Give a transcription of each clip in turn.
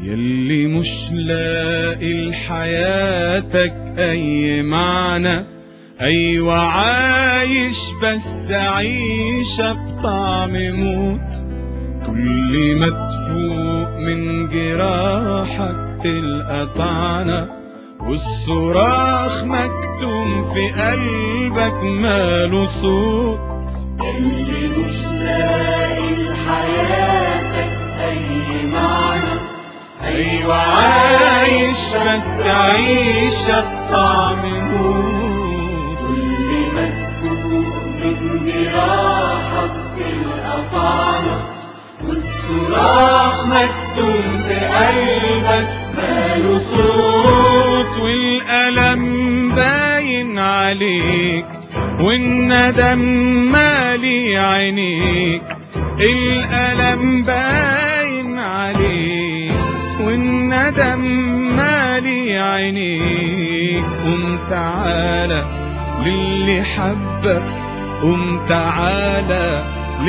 يلي مش لاقي لحياتك أي معنى أيوة عايش بس عيشة بطعم موت كل ما تفوق من جراحك تلقى طعنة والصراخ مكتوم في قلبك ماله صوت اللي مش لاقي لحياتك أي معنى أيوة عايش بس عيشة بطعم موت كل ما تفوق من جراحك تلقى طعنة والصراخ مكتوم في قلبك ماله صوت والألم باين عليك والندم مالي عينيك الألم باين عليك والندم مالي عينيك قم تعالى للي حبك قم تعالى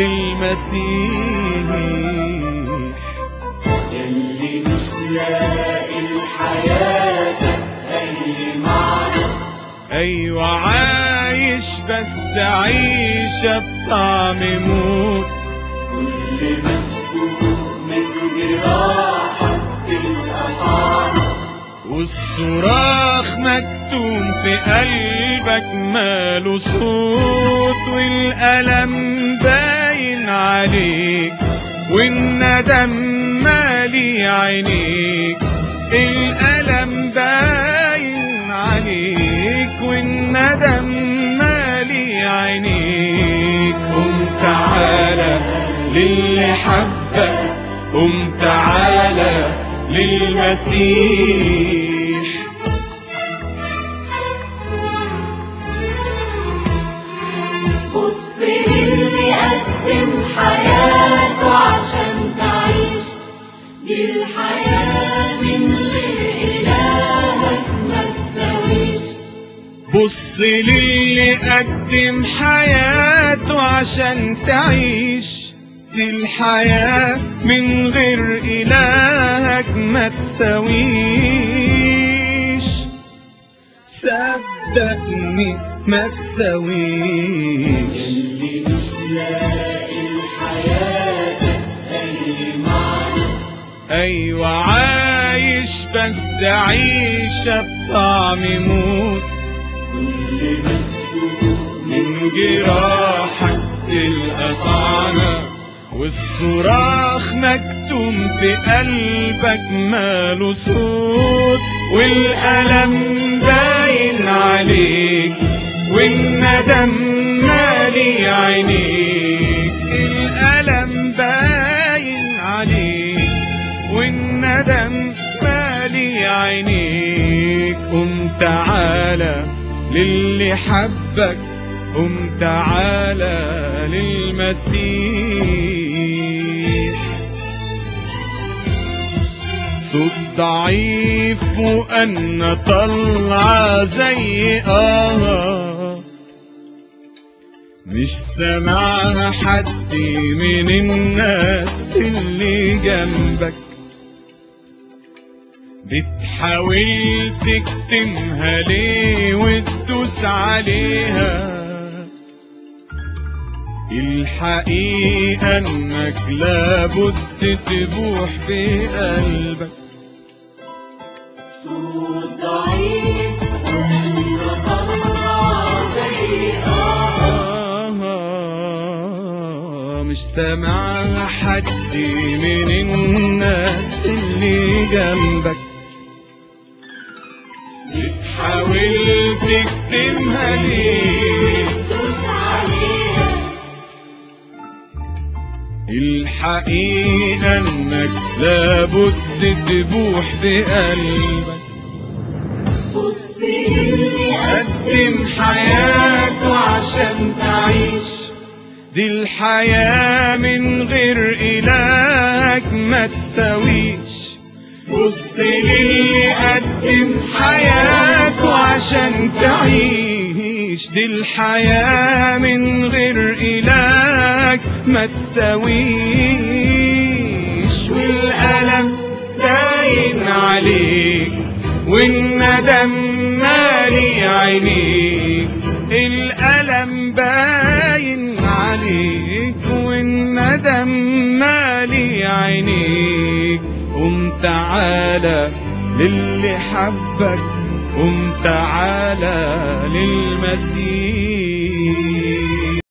للمسيح يلي مش لاقي لحياتك أي معنى أيوة عايش بس عيشة بطعم موت كل ما تفوق من جراحك تلقى طعنة والصراخ مكتوم في قلبك ماله صوت والألم باين عليك والندم مالي عينيك الألم باين عليك والندم مالي عينيك قم تعالى للي حبك قم تعالى للمسيح بص للي قدم حياته عشان تعيش دي الحياة من غير إلهك ما تساويش بص للي قدم حياته عشان تعيش دي الحياة من غير إلهك ما تساويش صدقني ما تساويش اللي مش لاقي لحياتك أي معنى أيوة عايش بس عيشة بطعم موت كل ما تفوق من جراحك تلقى طعنة والصراخ مكتوم في قلبك ماله صوت والألم باين عليك والندم مالي عينيك الألم باين عليك والندم مالي عينيك قم تعالى للي حبك قم تعالى للمسيح صوت ضعيف وأنا طلع زي آه مش سامعها حد من الناس اللي جنبك بتحاول تكتمها ليه وتدوس عليها الحقيقة انك لابد تبوح بقلبك صوت ضعيف وأنا طلع زي آه آه مش سامعها حد من الناس اللي جنبك بتحاول تكتمها ليه دوس عليها الحقيقة انك لابد تبوح بقلبك بص للي قدم حياته عشان تعيش دي الحياة من غير إلهك ما تساويش بص للي قدم حياته عشان تعيش دي الحياة من غير إلهك ما تساويش والألم ده باين عليك والندم مالي عينيك الألم باين عليك والندم مالي عينيك قم تعالى للي حبك قم تعالى للمسيح